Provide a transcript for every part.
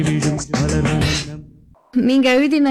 நீங்க எழுதின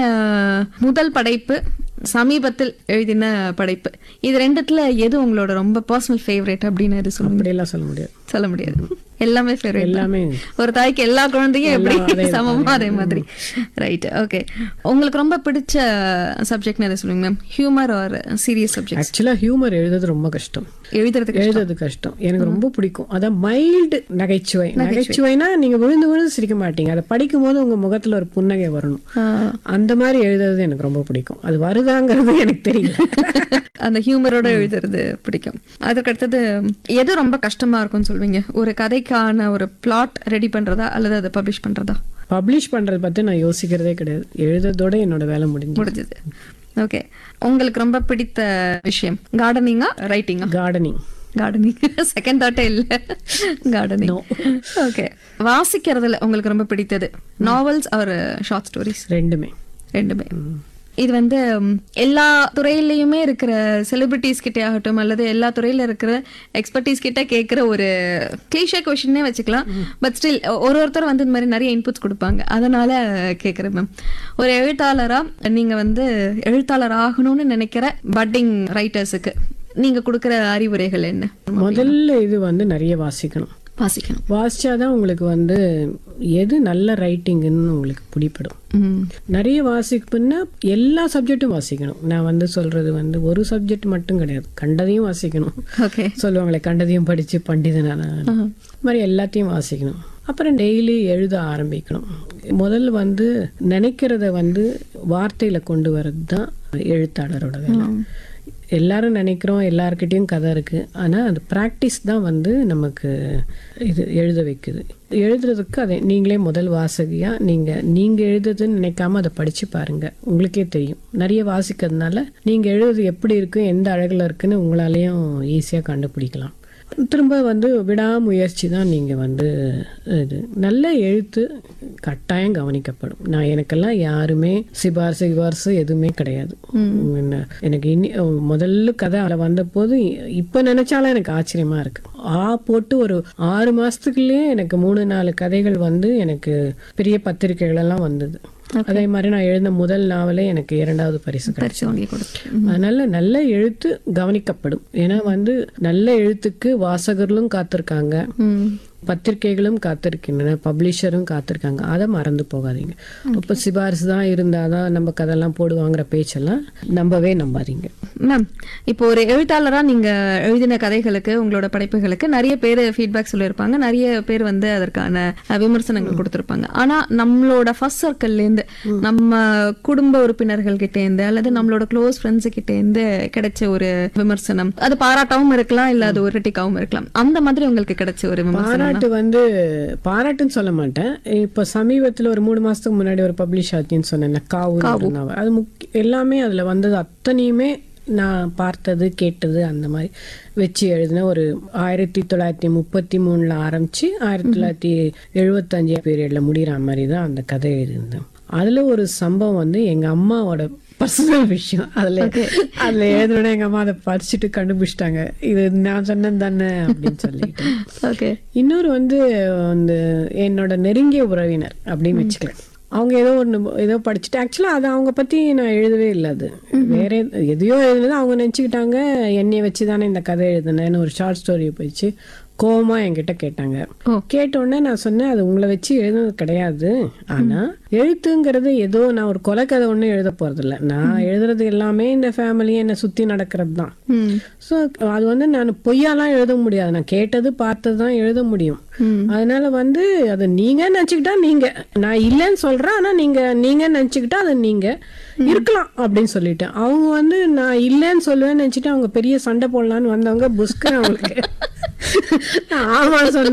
முதல் படைப்பு சமீபத்தில் எழுதின படைப்பு இது ரெண்டுத்துல எது உங்களோட ரொம்ப பர்சனல் ஃபேவரட் அப்படின்னு எது சொல்லுங்க அப்படியெல்லாம் சொல்ல முடியாது சொல்ல முடியாது எல்லாமே ஃபேவரட் எல்லாமே ஒரு தாய்க்கு எல்லா குழந்தையும் எப்படி எல்லாம் அதே சமமோ அதே மாதிரி ரைட் ஓகே உங்களுக்கு ரொம்ப பிடிச்ச சப்ஜெக்ட்னு எதை சொல்லுங்க ma'am humour or serious subject ஆக்சுவலா ஹியூமர் எழுதுறது ரொம்ப கஷ்டம் எழுதுறதுக்கு எழுதுறது கஷ்டம் எனக்கு ரொம்ப பிடிக்கும் அதான் மைல்டு நகைச்சுவை நகைச்சுவைனா நீங்க விழுந்து விழுந்து சிரிக்க மாட்டீங்க அதை படிக்கும் போது உங்க முகத்துல ஒரு புன்னகை வரணும் ஆஹ், அந்த மாதிரி எழுதுறது எனக்கு ரொம்ப பிடிக்கும் அது வருதாங்கிறது எனக்கு தெரியல அந்த ஹியூமரோட எழுதுறது பிடிக்கும் அதுக்கு அடுத்தது எது ரொம்ப கஷ்டமா இருக்கும்னு சொல்வீங்க ஒரு கதைக்கான ஒரு பிளாட் ரெடி பண்றதா அல்லது அதை பப்ளிஷ் பண்றதா பப்ளிஷ் பண்றத பத்தி நான் யோசிக்கிறதே கிடையாது எழுதுறதோட என்னோட வேலை முடிஞ்சு முடிஞ்சது ஓகே உங்களுக்கு ரொம்ப பிடித்த விஷயம் கார்டனிங்கா ரைட்டிங்கா கார்டனிங் கார்டனிங் செகண்ட் தாட்டே இல்ல கார்டனிங் ஓகே வாசிக்கிறதுல உங்களுக்கு ரொம்ப பிடித்தது நாவல்ஸ் ஆர் ஷார்ட் ஸ்டோரிஸ் ரெண்டுமே ரெண்டுமே இது வந்து ம், எல்லா துறையிலயுமே இருக்கிற செலிபிரிட்டிஸ் கிட்டே ஆகட்டும் அல்லது எல்லா துறையில இருக்கிற எக்ஸ்பர்டீஸ் கிட்ட கேட்கிற ஒரு கிளீஷே கொஷினே வச்சுக்கலாம் பட் ஸ்டில் ஒரு ஒருத்தர் வந்து இந்த மாதிரி நிறைய இன்புட்ஸ் கொடுப்பாங்க அதனால கேட்குறேன் மேம் ஒரு எழுத்தாளரா நீங்க வந்து எழுத்தாளர் ஆகணும்னு நினைக்கிற பட்டிங் ரைட்டர்ஸுக்கு நீங்க கொடுக்கிற அறிவுரைகள் என்ன முதல்ல இது வந்து நிறைய வாசிக்கணும் வாசிக்கணும் வாசிச்சாதான் உங்களுக்கு வந்து எது நல்ல ரைட்டிங்னு உங்களுக்கு பிடிப்படும் ம். நிறைய வாசிப்புன்னா எல்லா சப்ஜெக்ட்டும் வாசிக்கணும் நான் வந்து சொல்றது வந்து ஒரு சப்ஜெக்ட் மட்டும் கிடையாது கண்டதையும் வாசிக்கணும் ஓகே சொல்லுவாங்களே கண்டதையும் படிச்சு பண்டிதனான ஆஹா. மாதிரி எல்லாத்தையும் வாசிக்கணும் அப்புறம் டெய்லி எழுத ஆரம்பிக்கணும் முதல்ல வந்து நினைக்கிறத வந்து வார்த்தையில கொண்டு வர்றது தான் எழுத்தாளரோட வேலை எல்லாரும் நினைக்கிறோம் எல்லார்கிட்டயும் கதை இருக்கு ஆனா அது ப்ராக்டிஸ் தான் வந்து நமக்கு இது எழுத வைக்குது எழுதுறதுக்கு அதை நீங்களே முதல் வாசகியா நீங்க நீங்க எழுதுறதுன்னு நினைக்காம அதை படிச்சு பாருங்க உங்களுக்கே தெரியும் நிறைய வாசிக்கிறதுனால நீங்க எழுதுறது எப்படி இருக்கு எந்த அழகுல இருக்குன்னு உங்களாலேயும் ஈஸியா கண்டுபிடிக்கலாம் திரும்ப வந்து விடாமுயற்சி தான் நீங்கள் வந்து இது நல்ல எழுத்து கட்டாயம் கவனிக்கப்படும் நான் எனக்கெல்லாம் யாருமே சிபாரிசு சிபாரிசு எதுவுமே கிடையாது என்ன எனக்கு இனி முதல்ல கதை அதில் வந்தபோது இப்போ நினைச்சாலும் எனக்கு ஆச்சரியமா இருக்கு ஆ போட்டு ஒரு ஆறு மாசத்துக்குள்ளேயே எனக்கு மூணு நாலு கதைகள் வந்து எனக்கு பெரிய பத்திரிகைகள் எல்லாம் வந்தது அதே மாதிரி நான் எழுந்த முதல் நாவலே எனக்கு இரண்டாவது பரிசு கிடைச்சது பரிசு வாங்கி கொடுத்து அதனால நல்ல எழுத்து கவனிக்கப்படும் ஏன்னா வந்து நல்ல எழுத்துக்கு வாசகர்களும் காத்திருக்காங்க ம் பத்திரிகைகளும் காத்திருக்கின்றன பப்ளிஷரும் காத்திருக்காங்க அதை மறந்து போகாதீங்க இப்போ சிபாரிசு தான் இருந்தாதான் நம்ம கதெல்லாம் போடுவாங்கிற பேச்செல்லாம் நம்பவே நம்பாதீங்க மேம் இப்போ ஒரு எழுத்தாளரா நீங்க எழுதின கதைகளுக்கு உங்களோட படைப்புகளுக்கு நிறைய பேர் ஃபீட்பேக் சொல்லியிருப்பாங்க நிறைய பேர் வந்து அதற்கான அஹ், விமர்சனங்கள் கொடுத்திருப்பாங்க ஆனா நம்மளோட ஃபர்ஸ்ட் சர்க்கிள்ல இருந்து நம்ம குடும்ப உறுப்பினர்கள் கிட்ட இருந்து அல்லது நம்மளோட க்ளோஸ் ஃப்ரெண்ட்ஸ் கிட்ட இருந்து கிடைச்ச ஒரு விமர்சனம் அது பாராட்டாவும் இருக்கலாம் இல்ல அது ஒரு கிரிட்டிக்காவும் இருக்கலாம் அந்த மாதிரி உங்களுக்கு கிடைச்ச ஒரு விமர்சனம் பாராட்டு வந்து பாராட்டுன்னு சொல்ல மாட்டேன் இப்போ சமீபத்தில் ஒரு மூணு மாசத்துக்கு முன்னாடி ஒரு பப்ளிஷ் ஆச்சுன்னு சொன்னேன் காவு நாவல். அது முக்கிய எல்லாமே அதுல வந்தது அத்தனையுமே நான் பார்த்தது கேட்டது அந்த மாதிரி வச்சு எழுதின ஒரு ஆயிரத்தி தொள்ளாயிரத்தி முப்பத்தி மூணுல ஆரம்பிச்சு ஆயிரத்தி தொள்ளாயிரத்தி எழுபத்தஞ்சு பீரியட்ல முடிகிற மாதிரி தான் அந்த கதை எழுதியிருந்தேன் அதுல ஒரு சம்பவம் வந்து எங்க அம்மாவோட பர்சனல் விஷயம் அதுல அதுல எழுதுனோட எங்க அம்மா அதை படிச்சுட்டு கண்டுபிடிச்சிட்டாங்க இது நான் சொன்னது தானே அப்படின்னு சொல்லிட்டு ஓகே இன்னொரு வந்து அந்த என்னோட நெருங்கிய உறவினர் அப்படின்னு வச்சுக்கலாம் அவங்க ஏதோ ஒன்று ஏதோ படிச்சுட்டு ஆக்சுவலாக அது அவங்க பற்றி நான் எழுதவே இல்லை அது வேற எது- எதையோ எழுதுனது அவங்க நினச்சிக்கிட்டாங்க என்னைய வச்சு தானே இந்த கதை எழுதுனேன்னு ஒரு ஷார்ட் ஸ்டோரி போயிடுச்சு கோவமா என்கிட்ட கேட்டாங்க ஓ. கேட்ட உடனே நான் சொன்னேன் அது உங்களை வச்சு எழுதுனது கிடையாது ஆனா எழுத்துங்கிறது ஏதோ நான் ஒரு கொலைக்கதை ஒன்றும் எழுத போறதில்ல நான் எழுதுறது எல்லாமே இந்த ஃபேமிலி என்னை சுத்தி நடக்கிறது தான் ம் ஸோ அது வந்து நான் பொய்யாலாம் எழுத முடியாது நான் கேட்டது பார்த்தது தான் எழுத முடியும் ம். அதனால வந்து அது நீங்க நினச்சிக்கிட்டா நீங்க நான் இல்லைன்னு சொல்றேன் ஆனா நீங்க நீங்க நினச்சிக்கிட்டா அது நீங்க இருக்கலாம் அப்படின்னு சொல்லிட்டேன் அவங்க வந்து நான் இல்லைன்னு சொல்லுவேன்னு நினச்சிட்டு அவங்க பெரிய சண்டை போடலான்னு வந்தவங்க புஸ்க்கு அவங்களுக்கு நான் ஆமா சொன்னேன்